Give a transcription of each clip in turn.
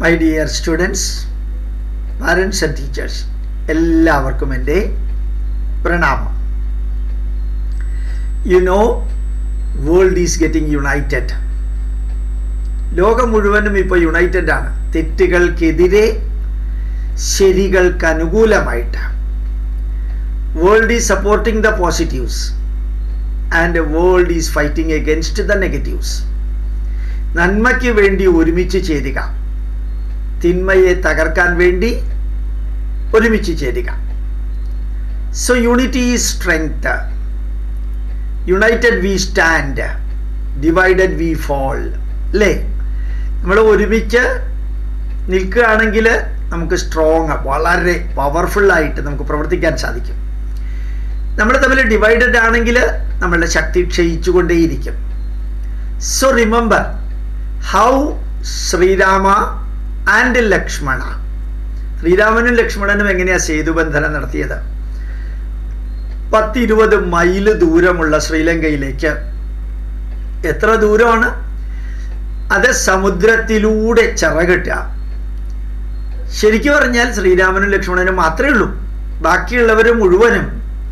my dear students parents and teachers എല്ലാവർക്കും എൻ്റെ പ്രണാമം you know world is getting united ലോകം മുഴുവനും ഇപ്പോൾ യുണൈറ്റഡ് ആണ് തെറ്റുകൾക്കെതിരെ ശരികൾക്ക് അനുകൂലമായിട്ട് world is supporting the positives and world is fighting against the negatives നന്മയ്ക്ക് വേണ്ടി ഒരുമിച്ച് ചേരുക തിന്മയെ തകർക്കാൻ വേണ്ടി ഒരുമിച്ച് ചേരുക so unity is strength united we stand divided we fall അല്ലേ നമ്മൾ ഒരുമിച്ച് നിൽക്കുകയാണെങ്കിൽ നമുക്ക് സ്ട്രോങ് വളരെ പവർഫുള്ളായിട്ട് നമുക്ക് പ്രവർത്തിക്കാൻ സാധിക്കും നമ്മൾ തമ്മിൽ ഡിവൈഡഡ് ആണെങ്കിൽ നമ്മളുടെ ശക്തി ക്ഷയിച്ചുകൊണ്ടേയിരിക്കും so remember how Srirama and Lakshmana ശ്രീരാമനും ലക്ഷ്മണനും എങ്ങനെയാ സേതുബന്ധനം നടത്തിയത് പത്തിരുപത് മൈല് ദൂരമുള്ള ശ്രീലങ്കയിലേക്ക് എത്ര ദൂരമാണ് അത് സമുദ്രത്തിലൂടെ ചിറകിട്ടുക ശരിക്കു പറഞ്ഞാൽ ശ്രീരാമനും ലക്ഷ്മണനും മാത്രമേ ഉള്ളൂ ബാക്കിയുള്ളവർ മുഴുവനും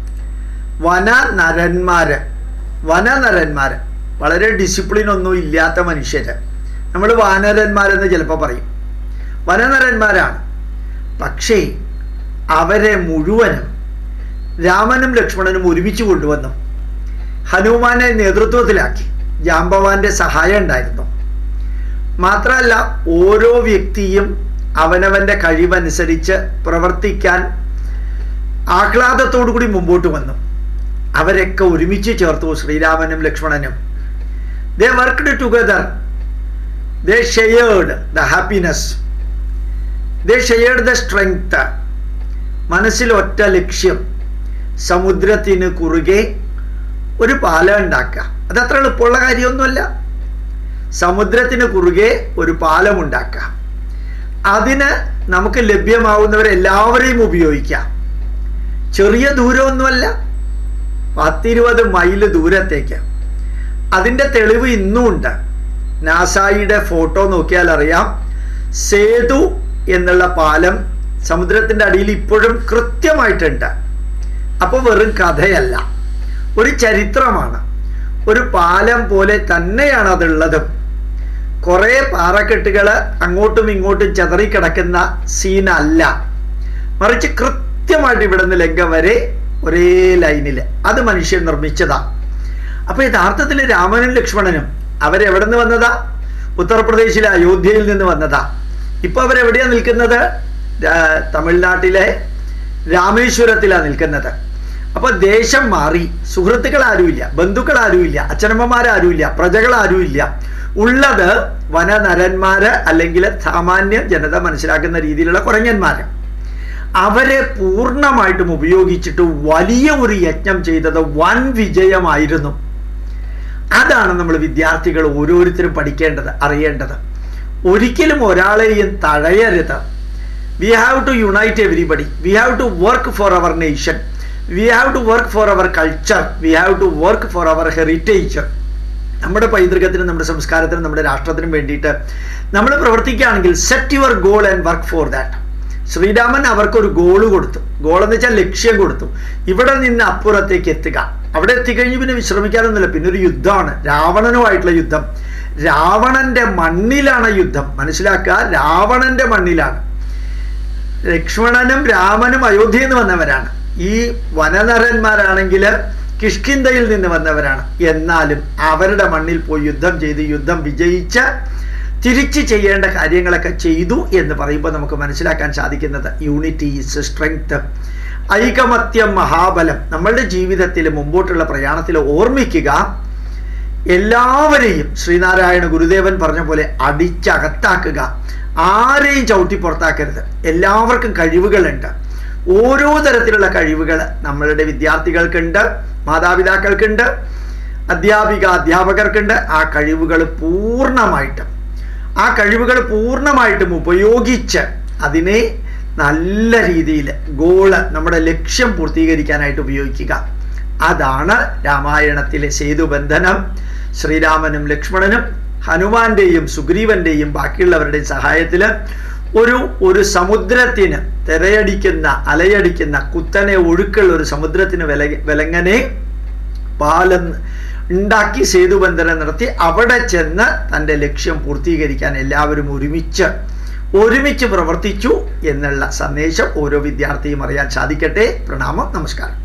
വന നരന്മാര് വനനരന്മാര് വളരെ ഡിസിപ്ലിൻ ഒന്നും ഇല്ലാത്ത മനുഷ്യര് നമ്മൾ വാനരന്മാരെന്ന് ചിലപ്പോൾ പറയും വനനരന്മാരാണ് പക്ഷേ അവരെ മുഴുവനും രാമനും ലക്ഷ്മണനും ഒരുമിച്ച് കൊണ്ടുവന്നു ഹനുമാനെ നേതൃത്വത്തിലാക്കി ജാമ്പവാന്റെ സഹായം ഉണ്ടായിരുന്നു മാത്രമല്ല ഓരോ വ്യക്തിയും അവനവന്റെ കഴിവനുസരിച്ച് പ്രവർത്തിക്കാൻ ആഹ്ലാദത്തോടു കൂടി മുമ്പോട്ട് വന്നു അവരൊക്കെ ഒരുമിച്ച് ചേർത്തു ശ്രീരാമനും ലക്ഷ്മണനും they worked together they shared the happiness they shared the strength മനസ്സിൽ ഒറ്റ ലക്ഷ്യം സമുദ്രത്തിന് കുറുകെ ഒരു പാലം ഉണ്ടാക്കുക അത് അത്ര എളുപ്പമുള്ള കാര്യമൊന്നുമല്ല സമുദ്രത്തിന് കുറുകെ ഒരു പാലം ഉണ്ടാക്കുക അതിന് നമുക്ക് ലഭ്യമാവുന്നവരെല്ലാവരെയും ഉപയോഗിക്കാം ചെറിയ ദൂരമൊന്നുമല്ല പത്തിരുപത് മൈല് ദൂരത്തേക്ക് അതിൻ്റെ തെളിവ് ഇന്നും ഉണ്ട് നാസായിയുടെ ഫോട്ടോ നോക്കിയാൽ അറിയാം സേതു എന്നുള്ള പാലം സമുദ്രത്തിൻ്റെ അടിയിൽ ഇപ്പോഴും കൃത്യമായിട്ടുണ്ട് അപ്പോൾ വെറും കഥയല്ല ഒരു ചരിത്രമാണ് ഒരു പാലം പോലെ തന്നെയാണ് അതുള്ളതും കുറേ പാറക്കെട്ടുകൾ അങ്ങോട്ടും ഇങ്ങോട്ടും ചെതറിക്കിടക്കുന്ന സീനല്ല മറിച്ച് കൃത്യമായിട്ട് ഇവിടുന്ന് ലങ്ക വരെ ഒരേ ലൈനിൽ അത് മനുഷ്യൻ നിർമ്മിച്ചതാ അപ്പൊ യഥാർത്ഥത്തിൽ രാമനും ലക്ഷ്മണനും അവരെവിടെ നിന്ന് വന്നതാ ഉത്തർപ്രദേശിലെ അയോധ്യയിൽ നിന്ന് വന്നതാ ഇപ്പൊ അവരെവിടെയാ നിൽക്കുന്നത് തമിഴ്നാട്ടിലെ രാമേശ്വരത്തിലാണ് നിൽക്കുന്നത് അപ്പൊ ദേശം മാറി സുഹൃത്തുക്കൾ ആരുമില്ല ബന്ധുക്കൾ ആരുമില്ല അച്ഛനമ്മമാരാരുമില്ല പ്രജകൾ ആരുമില്ല ഉള്ളത് വനനരന്മാര് അല്ലെങ്കിൽ സാമാന്യ ജനത മനസ്സിലാക്കുന്ന രീതിയിലുള്ള കുറഞ്ഞന്മാര് അവരെ പൂർണ്ണമായിട്ടും ഉപയോഗിച്ചിട്ട് വലിയ ഒരു യജ്ഞം ചെയ്തത് വൻ വിജയമായിരുന്നു അതാണ് നമ്മൾ വിദ്യാർത്ഥികൾ ഓരോരുത്തരും പഠിക്കേണ്ടത് അറിയേണ്ടത് ഒരിക്കലും ഒരാളെയും തഴയരുത് we have to unite everybody we have to work for our nation we have to work for our culture we have to work for our heritage നമ്മുടെ പൈതൃകത്തിനും നമ്മുടെ സംസ്കാരത്തിനും നമ്മുടെ രാഷ്ട്രത്തിനും വേണ്ടിയിട്ട് നമ്മൾ പ്രവർത്തിക്കുകയാണെങ്കിൽ set your goal and work for that Sreeraman അവർക്കൊരു ഗോള് കൊടുത്തു ഗോൾ എന്ന് വെച്ചാൽ ലക്ഷ്യം കൊടുത്തു ഇവിടെ നിന്ന് അപ്പുറത്തേക്ക് എത്തുക അവിടെ എത്തിക്കഴിഞ്ഞ് പിന്നെ വിശ്രമിക്കാനൊന്നുമില്ല പിന്നെ ഒരു യുദ്ധമാണ് രാവണനുമായിട്ടുള്ള യുദ്ധം രാവണന്റെ മണ്ണിലാണ് യുദ്ധം മനസ്സിലാക്കുക രാവണന്റെ മണ്ണിലാണ് ലക്ഷ്മണനും രാമനും അയോധ്യയിൽ നിന്ന് വന്നവരാണ് ഈ വനനരന്മാരാണെങ്കിൽ കിഷ്കിന്തയിൽ നിന്ന് വന്നവരാണ് എന്നാലും അവരുടെ മണ്ണിൽ പോയി യുദ്ധം ചെയ്ത് യുദ്ധം വിജയിച്ച് തിരിച്ച് ചെയ്യേണ്ട കാര്യങ്ങളൊക്കെ ചെയ്തു എന്ന് പറയുമ്പോൾ നമുക്ക് മനസ്സിലാക്കാൻ സാധിക്കുന്നത് യൂണിറ്റി ഈസ് സ്ട്രെങ്ത് ഐകമത്യം മഹാബലം നമ്മളുടെ ജീവിതത്തിൽ മുമ്പോട്ടുള്ള പ്രയാണത്തിൽ ഓർമ്മിക്കുക എല്ലാവരെയും ശ്രീനാരായണ ഗുരുദേവൻ പറഞ്ഞ പോലെ അടിച്ചകത്താക്കുക ആരെയും ചവിട്ടി പുറത്താക്കരുത് എല്ലാവർക്കും കഴിവുകളുണ്ട് ഓരോ തരത്തിലുള്ള കഴിവുകൾ നമ്മളുടെ വിദ്യാർത്ഥികൾക്കുണ്ട് മാതാപിതാക്കൾക്കുണ്ട് അധ്യാപിക അധ്യാപകർക്കുണ്ട് ആ കഴിവുകൾ പൂർണ്ണമായിട്ടും ആ കഴിവുകൾ പൂർണ്ണമായിട്ടും ഉപയോഗിച്ച് അതിനെ നല്ല രീതിയിൽ ഗോള് നമ്മുടെ ലക്ഷ്യം പൂർത്തീകരിക്കാനായിട്ട് ഉപയോഗിക്കുക അതാണ് രാമായണത്തിലെ സേതുബന്ധനം ശ്രീരാമനും ലക്ഷ്മണനും ഹനുമാന്റെയും സുഗ്രീവന്റെയും ബാക്കിയുള്ളവരുടെയും സഹായത്തിൽ ഒരു ഒരു സമുദ്രത്തിന് തിരയടിക്കുന്ന അലയടിക്കുന്ന കുത്തനെ ഒഴുക്കുള്ള ഒരു സമുദ്രത്തിന് വില വിലങ്ങനെ പാലം ഉണ്ടാക്കി സേതുബന്ധനം നടത്തി അവിടെ ചെന്ന് തൻ്റെ ലക്ഷ്യം പൂർത്തീകരിക്കാൻ എല്ലാവരും ഒരുമിച്ച് ഒരുമിച്ച് പ്രവർത്തിച്ചു എന്നുള്ള സന്ദേശം ഓരോ വിദ്യാർത്ഥിയും അറിയാൻ സാധിക്കട്ടെ പ്രണാമം നമസ്കാരം